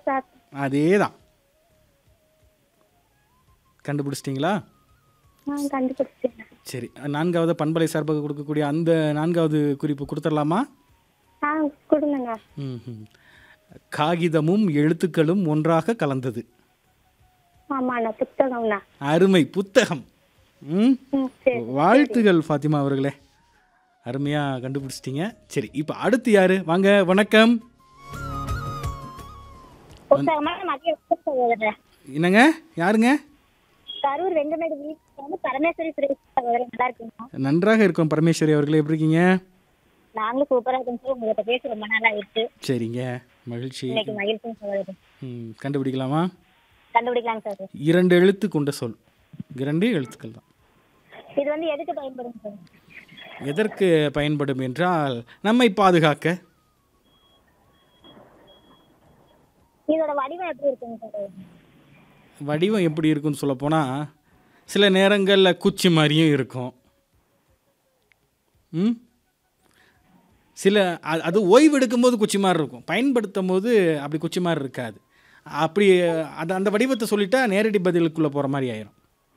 Sir அதே தான் கண்டுபிடிச்சிட்டிங்களா நான் கண்டுபிடிச்சேன் சரி நான்காவது பண்பலை சார்பாக கொடுக்கக்கூடிய அந்த நான்காவது குறிப்பு கொடுத்துடலாமா ஆ கொடுங்கண்ணா ம்ஹும். காகிதமும் எழுத்துக்களும் ஒன்றாக கலந்தது ஆமாண்ணா புத்தகம்ண்ணா அருமை புத்தகம் ம் ம் சரி வாழ்த்துகள் ஃபாத்திமா அவர்களே அருமையாக கண்டுபிடிச்சிட்டீங்க சரி இப்போ அடுத்து யாரு வாங்க வணக்கம் புத்தகமான மத்திய சகோதரர் என்னங்க யாருங்க கரூர் வெங்கமேடு வீட்டுக்கு வந்து பரமேஸ்வரி சுரேஷ் சகோதரர் நல்லா இருக்கீங்களா நன்றாக இருக்கும் பரமேஸ்வரி அவர்களே எப்படி இருக்கீங்க நாங்களும் சூப்பரா இருக்கோம் சார் உங்கள்கிட்ட பேச ரொம்ப நாள் ஆயிடுச்சு சரிங்க மகிழ்ச்சி இன்னைக்கு மகிழ்ச்சி சகோதரர் ம், கண்டுபிடிக்கலாமா கண்டுபிடிக்கலாங்க சார் இரண்டு எழுத்து கொண்ட சொல் இரண்டு எழுத்துக்கள் தான் இது வந்து எதுக்கு பயன்படும் சார் எதற்கு பயன்படும் என்றால் நம்மை பாதுகாக்க இதோட வடிவம் எப்படி இருக்குங்க சார் வடிவம் எப்படி இருக்குன்னு சொல்ல போனால் சில நேரங்களில் குச்சி மாதிரியும் இருக்கும் ம் சில அ- அது ஓய்வு எடுக்கும்போது குச்சி மாதிரி இருக்கும் பயன்படுத்தும் போது அப்படி குச்சி மாதிரி இருக்காது அப்படி அது அந்த வடிவத்தை சொல்லிட்டா நேரடி பதிலுக்குள்ளே போகிற மாதிரி ஆயிரும்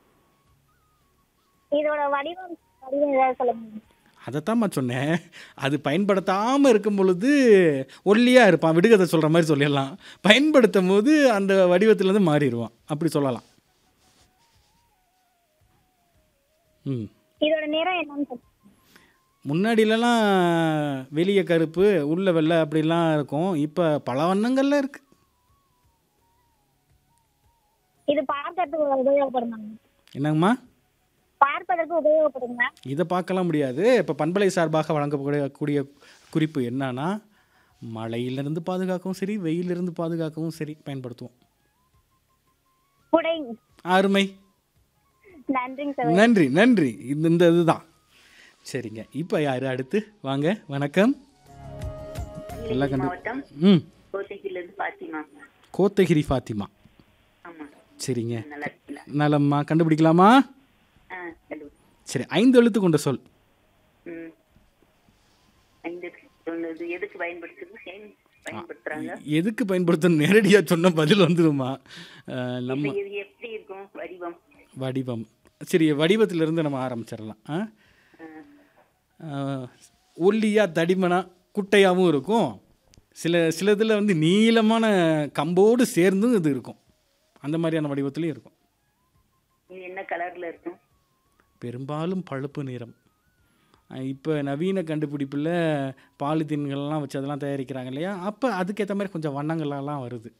இதோட வடிவம் வடிவம் ஏதாவது சொல்ல முடியும் அதைத்தாம்மா சொன்னேன் அது பயன்படுத்தாமல் இருக்கும் பொழுது ஒல்லியாக இருப்பான் விடுகதை சொல்கிற மாதிரி சொல்லிடலாம் பயன்படுத்தும் போது அந்த வடிவத்திலேருந்து மாறிடுவான் அப்படி சொல்லலாம் ம் இதோட நிறம் என்னன்னு சொல்லுங்க முன்னாடிலலாம் வெளியே கருப்பு உள்ள வெள்ளை அப்படிலாம் இருக்கும் இப்போ பல வண்ணங்கள்ல இருக்கு இது பார்க்கறதுக்கு உபயோகப்படுமாங்க என்னங்கம்மா பார்ப்பதற்கு உபயோகப்படுங்களா இதை பார்க்கலாம் முடியாது இப்போ பண்பலை சார்பாக வழங்கக்கூடிய கூடிய குறிப்பு என்னன்னா மழையிலிருந்து பாதுகாக்கவும் சரி வெயிலிருந்து பாதுகாக்கவும் சரி பயன்படுத்துவோம் குடை அருமை நன்றிங்க சார் நன்றி நன்றி இந்த இந்த இதுதான் சரிங்க இப்போ யார் அடுத்து வாங்க வணக்கம் நல்லா கண்டு மாவட்டம் ம் கோத்தகிரிலிருந்து பாத்திமா கோத்தகிரி ஃபாத்திமா ஆமா சரிங்க நல்லா இருக்கீங்களா நலம்மா கண்டுபிடிக்கலாமா ஆ ஹலோ சரி ஐந்து எழுத்து கொண்ட சொல் ம் ஐந்து சொன்னது எதுக்கு பயன்படுத்துறது ஏன் பயன்படுத்துறாங்க எதுக்கு பயன்படுத்தணும் நேரடியாக சொன்ன பதில் வந்துடுமா அஹ், நம்ம இப்ப இது எப்படி இருக்கும் வடிவம் வடிவம் சரி வடிவத்திலிருந்து நம்ம ஆரம்பிச்சிடலாம் ஆ ஆ, ஒல்லியாக தடிமனாக குட்டையாகவும் இருக்கும் சில சில இதில் வந்து நீளமான கம்போடு சேர்ந்தும் இது இருக்கும் அந்த மாதிரியான வடிவத்துலையும் இருக்கும் இது என்ன கலர்ல இருக்கும் பெரும்பாலும் பழுப்பு நிறம் இப்போ நவீன கண்டுபிடிப்பில் பாலித்தீன்கள்லாம் வச்சு அதெல்லாம் தயாரிக்கிறாங்க இல்லையா அப்போ அதுக்கேற்ற மாதிரி கொஞ்சம் வண்ணங்கள்லாம் வருது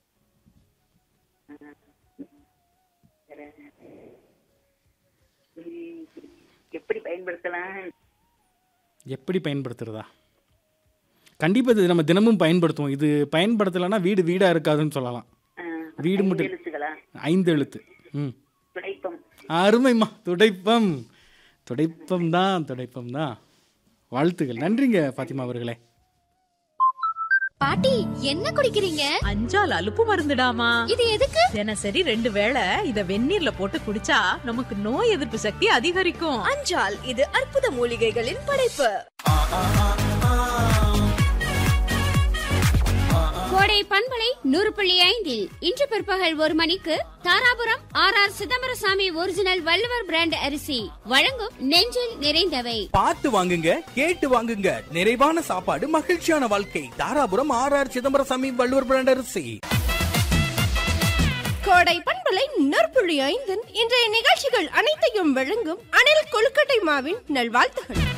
இது எப்படி பயன்படுத்தலாம் எப்படி பயன்படுத்துறதா கண்டிப்பாக இது நம்ம தினமும் பயன்படுத்துவோம் இது பயன்படுத்தலைன்னா வீடு வீடாக இருக்காதுன்னு சொல்லலாம் ஆ, வீடு ஐந்து மட்டும் எழுத்துக்களா ஐந்து எழுத்து ம் துடைப்பம் அருமைம்மா துடைப்பம் துடைப்பம் தான் துடைப்பம் தான் வாழ்த்துக்கள் நன்றிங்க ஃபாத்திமா அவர்களே பாட்டி என்ன குடிக்கிறீங்க அஞ்சால் அலுப்பு மருந்துடாமா இது எதுக்கு தினசரி ரெண்டு வேளை இத வெந்நீர்ல போட்டு குடிச்சா நமக்கு நோய் எதிர்ப்பு சக்தி அதிகரிக்கும் அஞ்சால் இது அற்புத மூலிகைகளின் படைப்பு கோடை பண்பலை நூறு புள்ளி ஐந்தில் இன்று பிற்பகல் ஒரு மணிக்கு Dharapuram R R Chidambaraswamy original Valluvar brand அரிசி வழங்கும் நெஞ்சில் நிறைந்தவை பார்த்து வாங்குங்க கேட்டு வாங்குங்க நிறைவான சாப்பாடு மகிழ்ச்சியான வாழ்க்கை Dharapuram R R Chidambaraswamy Valluvar brand அரிசி கோடை பண்பலை நற்புள்ளி ஐந்தின் இன்றைய நிகழ்ச்சிகள் அனைத்தையும் வழங்கும் அனில் கொழுக்கட்டை மாவின் நல்வாழ்த்துகள்